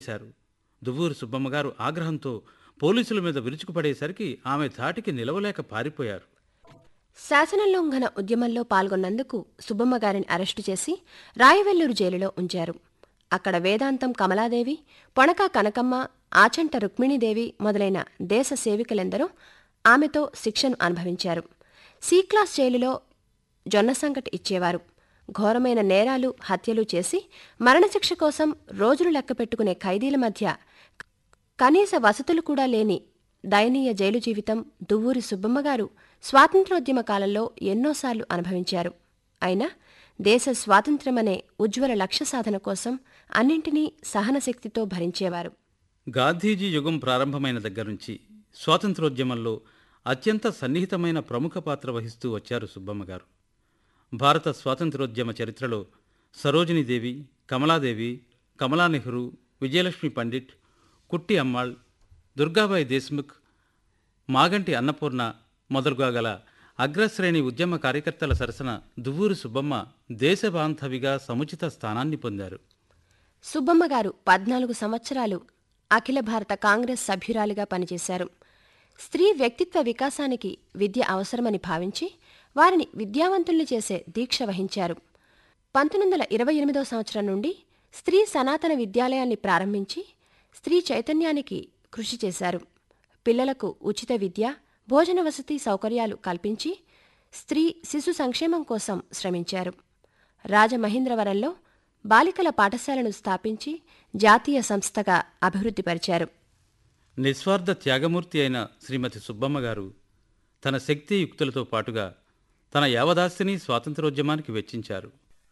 చేశారు దువ్వూరు సుబ్బమ్మగారు ఆగ్రహంతో పోలీసుల మీద విరుచుకుపడేసరికి ఆమె ధాటికి నిలవలేక పారిపోయారు శాసనోల్లంఘన ఉద్యమంలో పాల్గొన్నందుకు సుబ్బమ్మ గారిని అరెస్టు చేసి రాయవెల్లూరు జైలులో ఉంచారు అక్కడ వేదాంతం కమలాదేవి పొణక కనకమ్మ ఆచంట రుక్మిణీదేవి మొదలైన దేశ సేవికలెందరో ఆమెతో శిక్షను అనుభవించారు సి క్లాస్ జైలులో జొన్న సంకటి ఇచ్చేవారు ఘోరమైన నేరాలు హత్యలు చేసి మరణశిక్ష కోసం రోజులు లెక్కపెట్టుకునే ఖైదీల మధ్య కనీస వసతులు కూడా లేని దయనీయ జైలు జీవితం దువ్వూరి సుబ్బమ్మగారు స్వాతంత్ర్యోద్యమ కాలంలో ఎన్నోసార్లు అనుభవించారు అయినా దేశ స్వాతంత్ర్యమనే ఉజ్వల లక్ష్య సాధన కోసం అన్నింటినీ సహనశక్తితో భరించేవారు గాంధీజీ యుగం ప్రారంభమైన దగ్గర నుంచి స్వాతంత్రోద్యమంలో అత్యంత సన్నిహితమైన ప్రముఖ పాత్ర వహిస్తూ వచ్చారు సుబ్బమ్మగారు భారత స్వాతంత్రోద్యమ చరిత్రలో సరోజినీదేవి కమలాదేవి కమలా నెహ్రూ విజయలక్ష్మి పండిట్ కుట్టి అమ్మాళ్ దుర్గాబాయి దేశ్ముఖ్ మాగంటి అన్నపూర్ణ మొదలుగా గల అగ్రశ్రేణి ఉద్యమ కార్యకర్తల సరసన దువ్వూరు సుబ్బమ్మ దేశబాంధవిగా సముచిత స్థానాన్ని పొందారు సుబ్బమ్మ గారు పద్నాలుగు సంవత్సరాలు అఖిల భారత కాంగ్రెస్ సభ్యురాలిగా పనిచేశారు స్త్రీ వ్యక్తిత్వ వికాసానికి విద్య అవసరమని భావించి వారిని విద్యావంతుల్ని చేసే దీక్ష వహించారు పంతొమ్మిది వందల ఇరవై ఎనిమిదో సంవత్సరం నుండి స్త్రీ సనాతన విద్యాలయాన్ని ప్రారంభించి స్త్రీ చైతన్యానికి కృషి చేశారు పిల్లలకు ఉచిత విద్య భోజన వసతి సౌకర్యాలు కల్పించి స్త్రీ శిశు సంక్షేమం కోసం శ్రమించారు రాజమహేంద్రవరంలో బాలికల పాఠశాలను స్థాపించి జాతీయ సంస్థగా అభివృద్ధిపరిచారు నిస్వార్థ త్యాగమూర్తి అయిన శ్రీమతి సుబ్బమ్మ గారు తన శక్తి యుక్తులతో పాటుగా తన యావదాస్తిని స్వాతంత్రోద్యమానికి వెచ్చించారు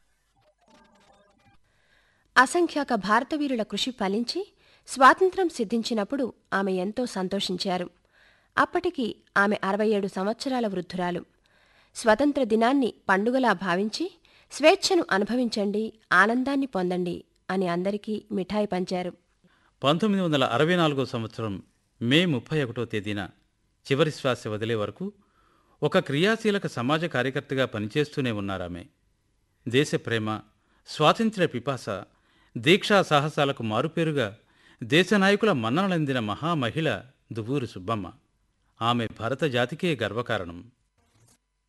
అసంఖ్యాక భారతవీరుల కృషి ఫలించి స్వాతంత్ర్యం సిద్ధించినప్పుడు ఆమె ఎంతో సంతోషించారు అప్పటికి ఆమె అరవై ఏడు సంవత్సరాల వృద్ధురాలు స్వతంత్ర దినాన్ని పండుగలా భావించి స్వేచ్ఛను అనుభవించండి ఆనందాన్ని పొందండి అని అందరికీ మిఠాయి పంచారు పంతొమ్మిది వందల అరవై నాలుగో సంవత్సరం మే ముప్పై ఒకటో తేదీన చివరి శ్వాస వదిలే వరకు ఒక క్రియాశీలక సమాజ కార్యకర్తగా పనిచేస్తూనే ఉన్నారామె దేశ ప్రేమ స్వాతంత్ర్య పిపాస దీక్షా సాహసాలకు మారుపేరుగా దేశ నాయకుల మన్ననలందిన మహామహిళ దువ్వూరు సుబ్బమ్మ ఆమె భారత జాతికే గర్వకారణం